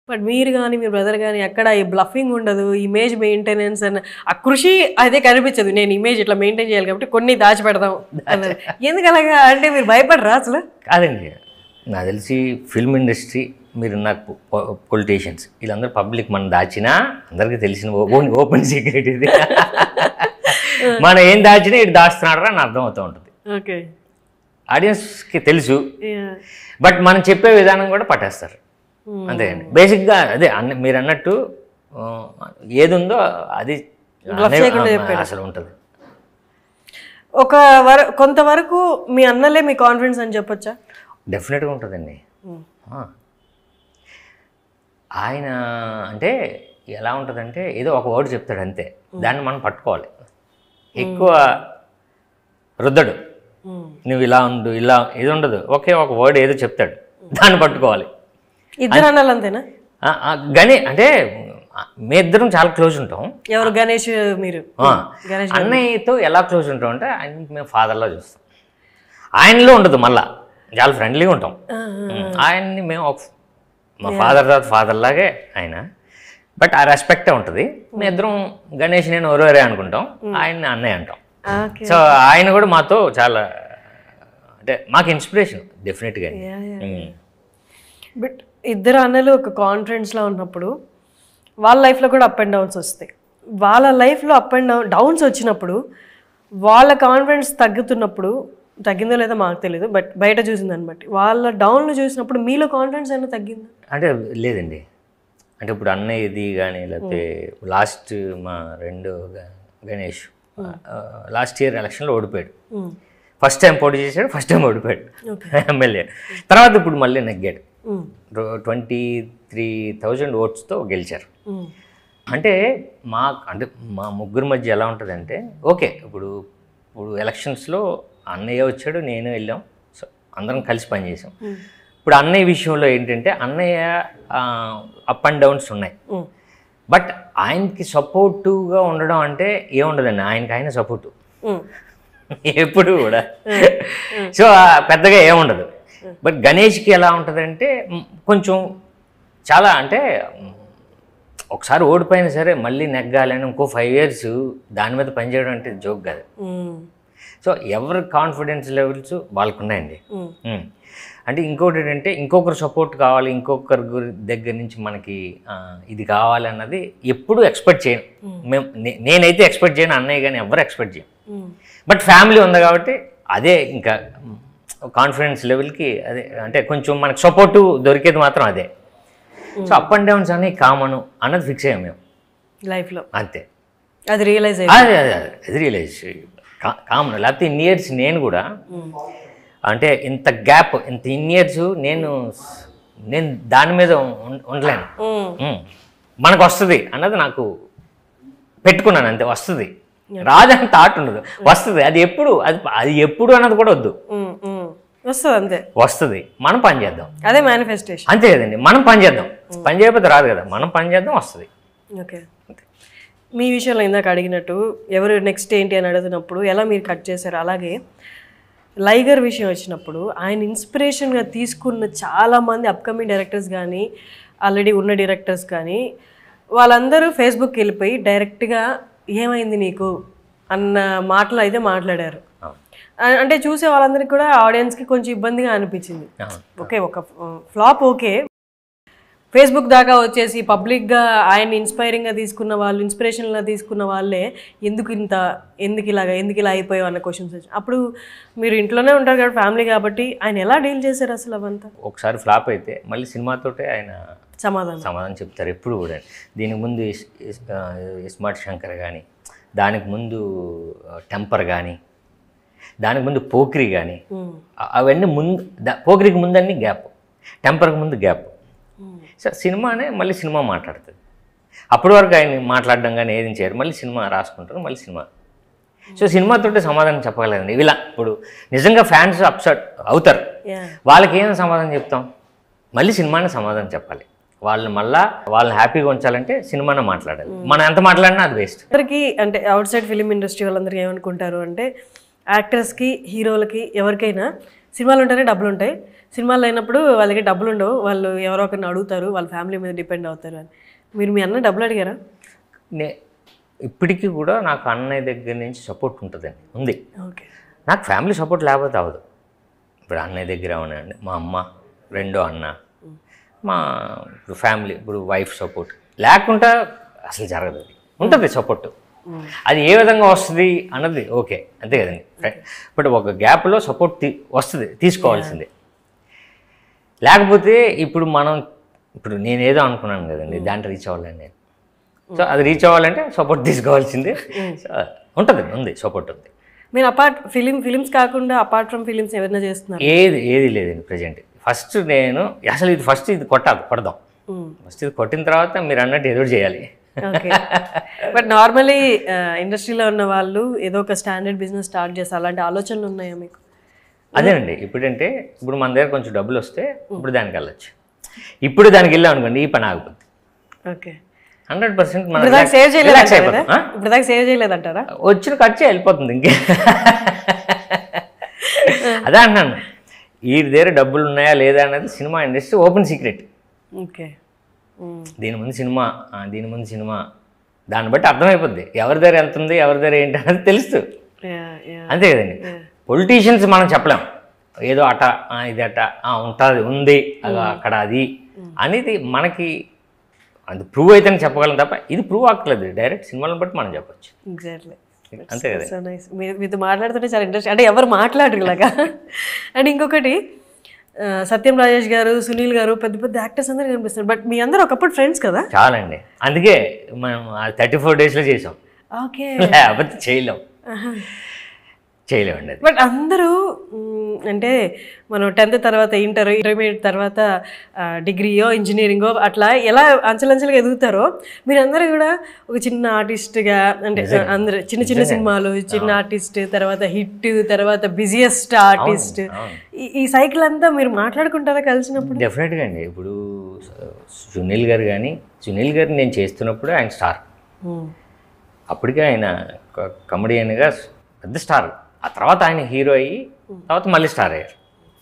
But మీరు కానీ మీ brother కానీ ఎక్కడ ఈ బ్లఫింగ్ ఉండదు ఇమేజ్ మెయింటెనెన్స్ అని ఆ కృషి అదే కనిపించదు నేను ఇమేజ్ ఇట్లా మెయింటైన్ చేయాలి కాబట్టి కొన్ని దాచిపెడదాం అన్నది ఎందుకు అలాగా అంటే మీరు భయపడరా అసలు కాదండి నాకు తెలిసి ఫిల్మ్ ఇండస్ట్రీ మీరు నాకు పొలిటీషియన్స్ వీళ్ళందరూ పబ్లిక్ మనం దాచినా అందరికీ తెలిసిన ఓన్ ఓపెన్ సీక్రెట్ ఇది మనం ఏం దాచినా ఇటు దాస్తున్నాడు అని అర్థం అవుతూ ఉంటుంది ఓకే ఆడియన్స్కి తెలుసు బట్ మనం చెప్పే విధానం కూడా పట్టేస్తారు అంతే అండి బేసిక్గా అదే అన్న మీరు అన్నట్టు ఆ, ఏది ఉందో అది అనే- అసలు ఉంటుంది ఒక వర కొంతవరకు మీ అన్నలే మీ కాన్ఫిడెన్స్ అని చెప్పొచ్చా డెఫినెట్గా ఉంటుందండి ఆ. ఆయన అంటే ఎలా ఉంటుందంటే ఏదో ఒక వర్డ్ చెప్తాడు అంతే దాన్ని మనం పట్టుకోవాలి ఎక్కువ రుద్దడు నువ్వు ఇలా ఉండు ఇలా ఇది ఉండదు ఒకే ఒక వర్డ్ ఏదో చెప్తాడు దాన్ని పట్టుకోవాలి ఇద్దరు అన్నలు అంతేనా ఆ, ఆ, గణే అంటే ఆ, మీ ఇద్దరం చాలా క్లోజ్ ఉంటాం ఎవరు గణేష్ మీరు ఆ, గణేష్ అన్నయ్యతో ఎలా క్లోజ్ ఉంటాం అంటే ఆయన మేము ఫాదర్లా చూస్తాం ఆయనలో ఉండదు మళ్ళా చాలా ఫ్రెండ్లీగా ఉంటాం ఉమ్, ఆయన్ని మేము ఒక మా ఫాదర్ తర్వాత ఫాదర్ లాగే ఆయన బట్ ఆ రెస్పెక్టే ఉంటుంది మీ ఇద్దరం గణేష్ నేను ఒరవరే అనుకుంటాం ఆయన్ని అన్నయ్య అంటాం ఓకే సో ఆయన కూడా మాతో చాలా అంటే మాకు ఇన్స్పిరేషన్ డెఫినెట్గా బట్ ఇద్దరు అన్నలు ఒక కాన్ఫిడెన్స్లో ఉన్నప్పుడు వాళ్ళ లైఫ్లో కూడా అప్ అండ్ డౌన్స్ వస్తాయి వాళ్ళ లైఫ్లో అప్ అండ్ డౌన్ డౌన్స్ వచ్చినప్పుడు వాళ్ళ కాన్ఫిడెన్స్ తగ్గుతున్నప్పుడు తగ్గిందో లేదో మాకు తెలియదు బట్ బయట చూసిందని బట్టి వాళ్ళ డౌన్లు చూసినప్పుడు మీలో కాన్ఫిడెన్స్ అయినా తగ్గిందా అంటే లేదండి అంటే ఇప్పుడు అన్నయ్య ఇది కానీ లేకపోతే లాస్ట్ మా రెండో గ- గణేష్ లాస్ట్ ఇయర్ ఎలక్షన్లో ఓడిపోయాడు ఫస్ట్ టైం పోటీ చేశాడు ఫస్ట్ టైం ఓడిపోయాడు ఎమ్మెల్యే తర్వాత ఇప్పుడు మళ్ళీ నెగ్గాడు ట్వంటీ త్రీ థౌజండ్ ఓట్స్తో గెలిచారు అంటే మా అంటే మా ముగ్గురు మధ్య ఎలా ఉంటుందంటే ఓకే ఇప్పుడు ఇప్పుడు ఎలక్షన్స్లో అన్నయ్య వచ్చాడు నేను వెళ్ళాం సో అందరం కలిసి పనిచేసాం ఇప్పుడు అన్నయ్య విషయంలో ఏంటంటే అన్నయ్య అప్ అండ్ డౌన్స్ ఉన్నాయి బట్ ఆయనకి సపోర్టివ్గా ఉండడం అంటే ఏముండదండి ఆయనకి ఆయన సపోర్టు ఎప్పుడు కూడా సో ఆ పెద్దగా ఏముండదు బట్ గణేష్కి ఎలా ఉంటుందంటే మ్, కొంచెం చాలా అంటే మ్, ఒకసారి ఓడిపోయినా సరే మళ్ళీ నెగ్గాలని ఇంకో ఫైవ్ ఇయర్స్ దాని మీద పనిచేయడం అంటే జోక్ కాదు సో ఎవరి కాన్ఫిడెన్స్ లెవెల్స్ వాళ్ళకు ఉన్నాయండి ఉమ్. అంటే ఇంకోటి ఏంటంటే ఇంకొకరు సపోర్ట్ కావాలి ఇంకొకరి గురి దగ్గర నుంచి మనకి ఆ, ఇది కావాలి అన్నది ఎప్పుడు ఎక్స్పెక్ట్ చేయను మేము నే- నేనైతే ఎక్స్పెక్ట్ చేయను అన్నయ్య కానీ ఎవరు ఎక్స్పెక్ట్ చేయను బట్ ఫ్యామిలీ ఉంది కాబట్టి అదే ఇంకా కాన్ఫిడెన్స్ లెవెల్కి అదే అంటే కొంచెం మనకు సపోర్ట్ దొరికేది మాత్రం అదే సో అప్ అండ్ డౌన్స్ అనేవి కామన్ అన్నది ఫిక్స్ అయ్యాం మేము లైఫ్లో అంతే అది రియలైజ్ అయ్యి అదే అదే అదే అది రియలైజ్ కామన్ లేకపోతే ఇన్ని ఇయర్స్ నేను కూడా అంటే ఇంత గ్యాప్ ఇంత ఇన్ని ఇయర్స్ నేను నేను దాని మీద ఉం- ఉండలేను ఉమ్. మనకు వస్తుంది అన్నది నాకు పెట్టుకున్నాను అంతే వస్తుంది రాదని థాట్ ఉండదు వస్తుంది అది ఎప్పుడు అది అది ఎప్పుడు అన్నది కూడా వద్దు వస్తుంది అంతే వస్తుంది మనం పని చేద్దాం అదే మేనిఫెస్టేషన్ అంతే కదండి మనం పని చేద్దాం పని చేయకపోతే రాదు కదా మనం పని చేద్దాం వస్తుంది ఓకే మీ విషయంలో ఇందాక అడిగినట్టు ఎవరు నెక్స్ట్ ఏంటి అని అడుగుతున్నప్పుడు ఎలా మీరు కట్ చేశారు అలాగే లైగర్ విషయం వచ్చినప్పుడు ఆయన ఇన్స్పిరేషన్గా తీసుకున్న చాలామంది అప్కమింగ్ డైరెక్టర్స్ కానీ ఆల్రెడీ ఉన్న డైరెక్టర్స్ కానీ వాళ్ళందరూ ఫేస్బుక్కి వెళ్ళిపోయి డైరెక్ట్గా ఏమైంది నీకు అన్న మాటలు అయితే మాట్లాడారు అవును. అ- అంటే చూసే వాళ్ళందరికీ కూడా ఆడియన్స్కి కొంచెం ఇబ్బందిగా అనిపించింది అవును. ఓకే ఒక ఫ్లాప్ ఓకే ఫేస్బుక్ దాకా వచ్చేసి పబ్లిక్గా ఆయన ఇన్స్పైరింగ్గా తీసుకున్న వాళ్ళు ఇన్స్పిరేషన్గా తీసుకున్న వాళ్ళే ఎందుకు ఇంత ఎందుకు ఇలాగా ఎందుకు ఇలా అయిపోయావు అన్న క్వశ్చన్స్ వచ్చి అప్పుడు మీరు ఇంట్లోనే ఉంటారు కాబట్టి ఫ్యామిలీ కాబట్టి ఆయన ఎలా డీల్ చేశారు అసలు అవంతా ఒకసారి ఫ్లాప్ అయితే మళ్ళీ సినిమాతోటే ఆయన సమాధానం సమాధానం చెప్తారు ఎప్పుడు కూడా దీనికి ముందు ఇస్- ఇస్- ఆ, ఇస్మార్ట్ శంకర్ కానీ దానికి ముందు ఆ, టెంపర్ కానీ దానికి ముందు పోక్రి కానీ ఉమ్. అ- అవన్నీ ముందు దా- పోక్రికి ముందన్నీ గ్యాప్ టెంపర్కి ముందు గ్యాప్ సో సినిమానే మళ్ళీ సినిమా మాట్లాడుతుంది అప్పటి వరకు ఆయన మాట్లాడడం కానీ ఏది చేయరు మళ్ళీ సినిమా రాసుకుంటారు మళ్ళీ సినిమా సో సినిమాతోటే సమాధానం చెప్పగలండి ఇలా ఇప్పుడు నిజంగా ఫ్యాన్స్ అప్సెట్ అవుతారు యా వాళ్ళకి ఏం సమాధానం చెప్తాం మళ్ళీ సినిమానే సమాధానం చెప్పాలి వాళ్ళు మళ్ళా వాళ్ళని హ్యాపీగా ఉంచాలంటే సినిమానే మాట్లాడాలి మనం ఎంత మాట్లాడినా అది వేస్ట్ అందరికీ అంటే అవుట్ సైడ్ ఫిలిం ఇండస్ట్రీ వాళ్ళందరికీ ఏమనుకుంటారు అంటే యాక్టర్స్కి హీరోలకి ఎవరికైనా సినిమాలు ఉంటేనే డబ్బులు ఉంటాయి సినిమాలు అయినప్పుడు వాళ్ళకి డబ్బులు ఉండవు వాళ్ళు ఎవరో ఒకరిని అడుగుతారు వాళ్ళ ఫ్యామిలీ మీద డిపెండ్ అవుతారు అని మీరు మీ అన్న డబ్బులు అడిగారా నే ఇప్పటికీ కూడా నాకు అన్నయ్య దగ్గర నుంచి సపోర్ట్ ఉంటుందండి ఉంది ఓకే నాకు ఫ్యామిలీ సపోర్ట్ లేకపోతే అవ్వదు ఇప్పుడు అన్నయ్య దగ్గర ఉన్నాయండి మా అమ్మ రెండో అన్న మా ఇప్పుడు ఫ్యామిలీ ఇప్పుడు వైఫ్ సపోర్ట్ లేకుండా అసలు జరగదు అది ఉంటుంది సపోర్ట్ అది ఏ విధంగా వస్తుంది అన్నది ఓకే అంతే కదండి బట్ ఒక గ్యాప్లో సపోర్ట్ తీ వస్తుంది తీసుకోవాల్సిందే లేకపోతే ఇప్పుడు మనం ఇప్పుడు నేను ఏదో అనుకున్నాను కదండి దాంట్లో రీచ్ అవ్వాలని నేను సో అది రీచ్ అవ్వాలంటే సపోర్ట్ తీసుకోవాల్సిందే సో ఉంటుంది ఉంది సపోర్ట్ ఉంది మీరు అపార్ట్ ఫిలిం ఫిలిమ్స్ కాకుండా అపార్ట్ ఫ్రమ్ ఫిలిమ్స్ ఏమైనా చేస్తున్నారు ఏది ఏది లేదండి ప్రజెంట్ ఫస్ట్ నేను అసలు ఇది ఫస్ట్ ఇది కొట్టాలి కొడదాం ఫస్ట్ ఇది కొట్టిన తర్వాత మీరు అన్నట్టు ఏదో ఒకటి చేయాలి ఓకే బట్ నార్మలీ ఇండస్ట్రీలో ఉన్న వాళ్ళు ఏదో ఒక స్టాండర్డ్ బిజినెస్ స్టార్ట్ చేస్తారు అలాంటి ఆలోచనలు ఉన్నాయా మీకు అదేనండి ఇప్పుడంటే ఇప్పుడు మన దగ్గర కొంచెం డబ్బులు వస్తే ఇప్పుడు దానికి వెళ్ళొచ్చు ఇప్పుడు దానికి వెళ్ళాం అనుకోండి ఈ పని ఆగిపోద్ది ఓకే హండ్రెడ్ పర్సెంట్ మనం ఇప్పుడు దాకా సేవ్ రిలాక్స్ చేయలేదంటారా అయిపోతాం ఆ? ఇప్పుడు దాకా సేవ్ చేయలేదంటారా వచ్చిన ఖర్చు వెళ్ళిపోతుంది ఇంకే అదే అంటున్నాను ఈ దగ్గర డబ్బులు ఉన్నాయా లేదా అనేది cinema industry open secret okay దీని ముందు సినిమా ఆ, దీని ముందు సినిమా దాన్ని బట్టి అర్థమైపోద్ది ఎవరి దగ్గర ఎంత ఉంది ఎవరి దగ్గర ఏంటి అనేది తెలుస్తూ అంతే కదండి పొలిటీషియన్స్ మనం చెప్పలేం ఏదో అట ఆ, ఇది అట ఆ, ఉంటుంది ఉంది అగో అక్కడ అది అనేది మనకి అది ప్రూవ్ అయితేనే చెప్పగలం తప్ప ఇది ప్రూవ్ అక్కర్లేదు డైరెక్ట్ సినిమాలను బట్టి మనం చెప్పొచ్చు ఎగ్జాక్ట్లీ అంతే కదా సో నైస్ మీరు మీతో మాట్లాడుతుంటే చాలా ఇంట్రెస్ట్ అంటే ఎవరు మాట్లాడరు ఇలాగా అండ్ ఇంకొకటి ఆ, సత్యం రాజేష్ గారు సునీల్ గారు పెద్ద పెద్ద యాక్టర్స్ అందరూ కనిపిస్తారు బట్ మీ అందరూ ఒకప్పుడు ఫ్రెండ్స్ కదా చాలండి అందుకే మనం థర్టీ ఫోర్ డేస్లో చేసాం ఓకే లేకపోతే చేయలేం చేయలేమండి అది బట్ అందరూ మ్, అంటే మనం టెన్త్ తర్వాత ఇంటర్ ఇంటర్మీడియట్ తర్వాత డిగ్రీయో ఇంజనీరింగో అట్లా ఎలా అంచెలంచెలుగా ఎదుగుతారో మీరందరూ కూడా ఒక చిన్న ఆర్టిస్ట్గా అంటే అందరూ చిన్న చిన్న సినిమాలు చిన్న ఆర్టిస్ట్ తర్వాత హిట్ తర్వాత బిజియెస్ట్ ఆర్టిస్ట్ అవును. ఈ సైకిల్ అంతా మీరు మాట్లాడుకుంటారా కలిసినప్పుడు డెఫినెట్గా అండి ఇప్పుడు సునీల్ గారు కానీ సునీల్ గారు నేను చేస్తున్నప్పుడు ఆయన స్టార్ అప్పటికే ఆయన కమెడియన్గా పెద్ద స్టార్ ఆ తర్వాత ఆయన హీరో అయ్యి తర్వాత మళ్ళీ స్టార్ అయ్యారు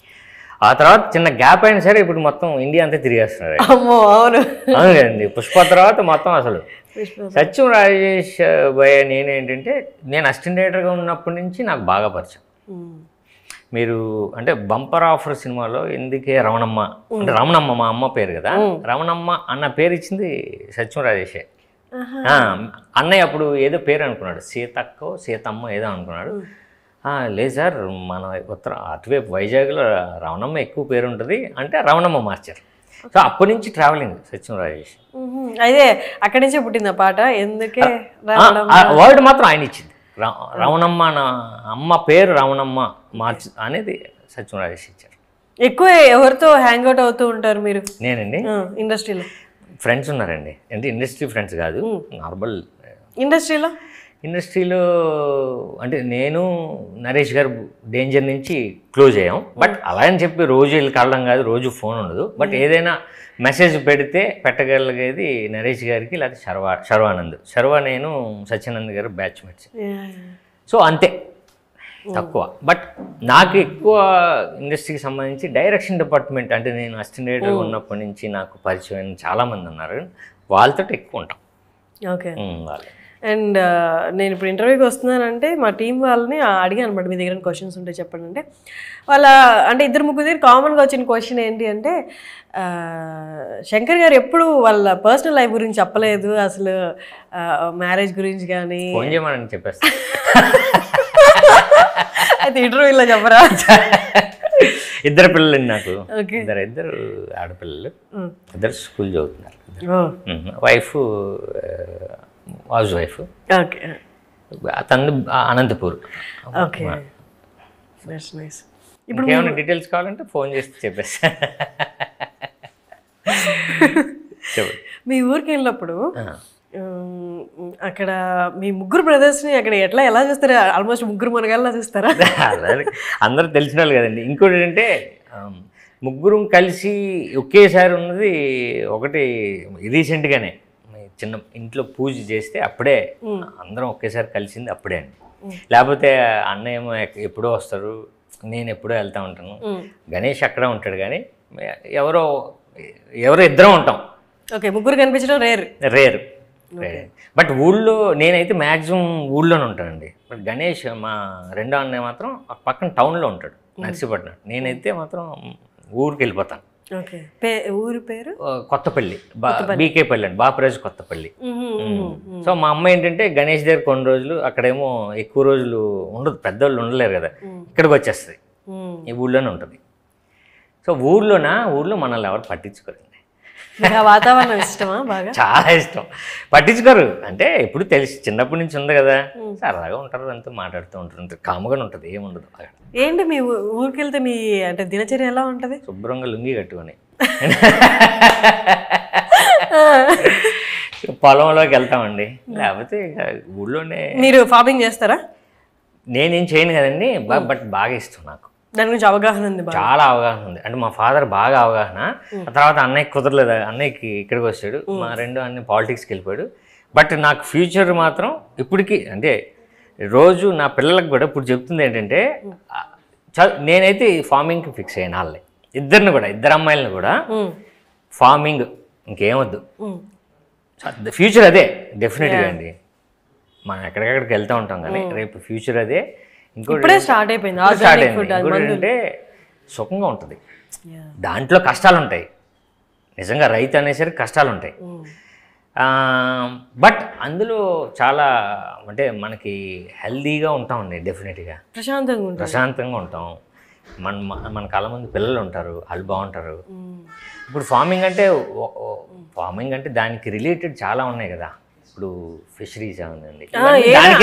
ఆ తర్వాత చిన్న గ్యాప్ అయినా సరే ఇప్పుడు మొత్తం ఇండియా అంతా తిరిగేస్తున్నారు ఆయన. అమ్మో అవును అవును కదండి పుష్ప తర్వాత మొత్తం అసలు సత్యం రాజేష్ భయ నేనేంటంటే నేను అసిస్టెంట్ డైరెక్టర్గా ఉన్నప్పటి నుంచి నాకు బాగా పరిచయం మ్, మీరు అంటే బంపర్ ఆఫర్ సినిమాలో ఎందుకే రమణమ్మ అంటే రమణమ్మ మా అమ్మ పేరు కదా రమణమ్మ అన్న పేరు ఇచ్చింది సత్యం రాజేషే ఆహా. ఆ, అన్నయ్య అప్పుడు ఏదో పేరు అనుకున్నాడు సీతక్కో సీతమ్మ ఏదో అనుకున్నాడు "ఆ, లేదు సార్ మన ఉత్తర అటువైపు వైజాగ్లో రమణమ్మ ఎక్కువ పేరు ఉంటుంది అంటే రమణమ్మ మార్చారు సో అప్పటి నుంచి ట్రావెలింగ్ సత్యం రాజేష్ మ్హూ. అయితే అక్కడి నుంచే పుట్టింది ఆ పాట ఎందుకే ఆ, ఆ వర్డ్ మాత్రం ఆయన ఇచ్చింది ర- రమణమ్మ నా అమ్మ పేరు రమణమ్మ మార్చు అనేది సత్యం రాజేష్ ఇచ్చారు ఎక్కువ ఎవరితో హ్యాంగ్ అవుట్ అవుతూ ఉంటారు మీరు నేనండి ఇండస్ట్రీలో ఫ్రెండ్స్ ఉన్నారండి అంటే ఇండస్ట్రీ ఫ్రెండ్స్ కాదు నార్మల్ ఇండస్ట్రీలో ఇండస్ట్రీలో అంటే నేను నరేష్ గారు డేంజర్ నుంచి క్లోజ్ అయ్యాం బట్ అలా అని చెప్పి రోజు వెళ్ళి కలడం కాదు రోజు ఫోన్ ఉండదు బట్ ఏదైనా మెసేజ్ పెడితే పెట్టగలిగేది నరేష్ గారికి లేకపోతే శర్వా శర్వానంద్ శర్వా నేను సత్యానంద్ గారు బ్యాచ్మేట్స్ సో అంతే తక్కువ బట్ నాకు ఎక్కువ ఇండస్ట్రీకి సంబంధించి డైరెక్షన్ డిపార్ట్మెంట్ అంటే నేను అసిస్టెంట్ డైరెక్టర్గా ఉన్నప్పటి నుంచి నాకు పరిచయం చాలామంది ఉన్నారు వాళ్ళతో ఎక్కువ ఉంటాం ఓకే ఉమ్, వాళ్ళు అండ్ నేను ఇప్పుడు ఇంటర్వ్యూకి వస్తున్నానంటే మా టీం వాళ్ళని అడిగాను అనమాట మీ దగ్గర క్వశ్చన్స్ ఉంటే చెప్పండి అంటే వాళ్ళ అంటే ఇద్దరు ముగ్గురు దగ్గర కామన్గా వచ్చిన క్వశ్చన్ ఏంటి అంటే ఆ, శంకర్ గారు ఎప్పుడు వాళ్ళ పర్సనల్ లైఫ్ గురించి చెప్పలేదు అసలు మ్యారేజ్ గురించి కానీ ఫోన్ చేయమని చెప్పేస్తా అయితే ఇంటర్వ్యూలో చెప్పరా ఇద్దరు పిల్లలు నాకు ఓకే ఇద్దరు ఇద్దరు ఆడపిల్లలు ఇద్దరు స్కూల్ చదువుతున్నారు ఓ వైఫ్ హౌస్ వైఫ్ ఓకే తను అనంతపూర్ ఓకే నైస్ నైస్ ఇంకేమైనా డీటెయిల్స్ కావాలంటే ఫోన్ చేసి చెప్పేస్తా చెప్పండి మీ ఊరికి వెళ్ళినప్పుడు ఆ. ఉమ్, అక్కడ మీ ముగ్గురు బ్రదర్స్ని అక్కడ ఎట్లా ఎలా చూస్తారు ఆల్మోస్ట్ ముగ్గురు మనగాళ్ళ చూస్తారా అలాగే అందరూ తెలిసిన వాళ్ళు కదండి ఇంకోటి ఏంటంటే ఆమ్, ముగ్గురం కలిసి ఒకేసారి ఉన్నది ఒకటి రీసెంట్గానే చిన్న ఇంట్లో పూజ చేస్తే అప్పుడే అందరం ఒకేసారి కలిసింది అప్పుడే అండి లేకపోతే అన్నయ్య ఏమో ఎక్- ఎప్పుడో వస్తారు నేను ఎప్పుడూ వెళ్తూ ఉంటాను మ్మ్. గణేష్ అక్కడే ఉంటాడు కానీ ఎవరో ఎవరో ఇద్దరం ఉంటాం ఓకే ముగ్గురు కనిపించడం రేర్ రేర్ బట్ ఊళ్ళో నేనైతే మ్యాక్సిమం ఊళ్ళోనే ఉంటానండి బట్ గణేష్ మా రెండో అన్నయ్య మాత్రం ఆ పక్కన టౌన్లో ఉంటాడు నర్సీపట్నం నేనైతే మాత్రం ఊరికి వెళ్ళిపోతాను ఓకే పే ఊరి పేరు ఆ, కొత్తపల్లి బా బీకేపల్లి అండి బాపరాజు కొత్తపల్లి మ్మ్, మ్మ్. సో మా అమ్మ ఏంటంటే గణేష్ దగ్గర కొన్ని రోజులు అక్కడేమో ఎక్కువ రోజులు ఉండదు పెద్దోళ్ళు ఉండలేరు కదా ఇక్కడికి వచ్చేస్తుంది మ్మ్. ఈ ఊళ్ళోనే ఉంటుంది సో ఊళ్ళోన ఊళ్ళో మనల్ని ఎవరు పట్టించుకోరండి మీకు ఆ వాతావరణం ఇష్టమా బాగా చాలా ఇష్టం పట్టించుకోరు అంటే ఎప్పుడు తెలిసి చిన్నప్పటి నుంచి ఉంది కదా సరదాగా ఉంటారు అంతా మాట్లాడుతూ ఉంటారు కాముగానే ఉంటుంది ఏముండదు అక్కడ ఏంటి మీ ఊ- ఊరికి వెళ్తే మీ అంటే దినచర్య ఎలా ఉంటది శుభ్రంగా లుంగి కట్టుకొని పొలంలోకి వెళ్తామండి లేకపోతే ఇక ఊళ్ళోనే మీరు ఫార్మింగ్ చేస్తారా నేనేం చేయను కదండి బ- బట్ బాగా ఇష్టం నాకు దాని గురించి అవగాహన ఉంది బాగా చాలా అవగాహన ఉంది అంటే మా ఫాదర్ బాగా అవగాహన ఆ తర్వాత అన్నయ్యకి కుదరలేదు అన్నయ్యకి ఇక్కడికి వచ్చాడు మా రెండు అన్ని పాలిటిక్స్కి వెళ్ళిపోయాడు బట్ నాకు ఫ్యూచర్ మాత్రం ఇప్పటికీ అంటే రోజు నా పిల్లలకు కూడా ఇప్పుడు చెప్తుంది ఏంటంటే ఆ, చ- నేనైతే ఈ ఫార్మింగ్కి ఫిక్స్ అయ్యాను వాళ్ళే ఇద్దరిని కూడా ఇద్దరు అమ్మాయిలను కూడా మ్మ్. ఫార్మింగ్ ఇంకేమొద్దు మ్మ్. ఫ్యూచర్ అదే డెఫినెట్గా అండి మనం ఎక్కడికెక్కడికి వెళ్తూ ఉంటాం కానీ రేపు ఫ్యూచర్ అదే ఇంకోటి ఇప్పుడే స్టార్ట్ అయిపోయింది స్టార్ట్ ఆర్గానిక్ అయింది ఫుడ్ ఇంకోటి ఏంటంటే సుఖంగా ఉంటుంది Yeah. దాంట్లో కష్టాలు ఉంటాయి నిజంగా రైతు అనేసరికి కష్టాలు ఉంటాయి మ్మ్. బట్ అందులో చాలా అంటే మనకి హెల్దీగా ఉంటామండి డెఫినెట్గా ప్రశాంతంగా ఉంటుంది ప్రశాంతంగా ఉంటాం మన మన- మన కళ్ళ ముందు పిల్లలు ఉంటారు వాళ్ళు బాగుంటారు మ్మ్. ఇప్పుడు ఫార్మింగ్ అంటే ఫార్మింగ్ అంటే దానికి రిలేటెడ్ చాలా ఉన్నాయి కదా ఇప్పుడు ఫిషరీస్ ఉందండి ఆ, ఏ- దానికి